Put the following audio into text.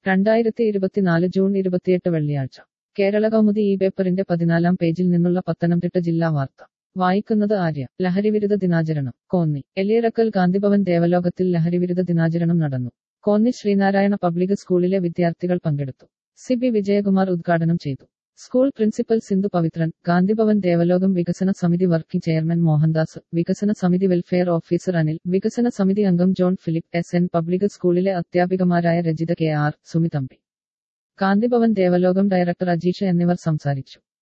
രണ്ടായിരത്തി ഇരുപത്തിനാല് ജൂൺ ഇരുപത്തിയെട്ട് വെള്ളിയാഴ്ച കേരള കൗമുദി ഈ പേപ്പറിന്റെ പതിനാലാം പേജിൽ നിന്നുള്ള പത്തനംതിട്ട ജില്ലാ വാർത്ത വായിക്കുന്നത് ആര്യ ലഹരിവിരുദ്ധ ദിനാചരണം കോന്നി എലിയറക്കൽ ഗാന്ധിഭവൻ ദേവലോകത്തിൽ ലഹരിവിരുദ്ധ ദിനാചരണം നടന്നു കോന്നി ശ്രീനാരായണ പബ്ലിക് സ്കൂളിലെ വിദ്യാർത്ഥികൾ പങ്കെടുത്തു സി ബി വിജയകുമാർ ഉദ്ഘാടനം ചെയ്തു സ്കൂൾ പ്രിൻസിപ്പൽ സിന്ധു പവിത്രൻ ഗാന്ധിഭവൻ ദേവലോകം വികസന സമിതി വർക്കിംഗ് ചെയർമാൻ മോഹൻദാസ് വികസന സമിതി വെൽഫെയർ ഓഫീസർ അനിൽ വികസന സമിതി അംഗം John Philip S N public സ്കൂളിലെ അധ്യാപികമാരായ Rajitha K R Sumi Thampi Gandhi Bhavan Devalokam director Ajeesha എന്നിവർ സംസാരിച്ചു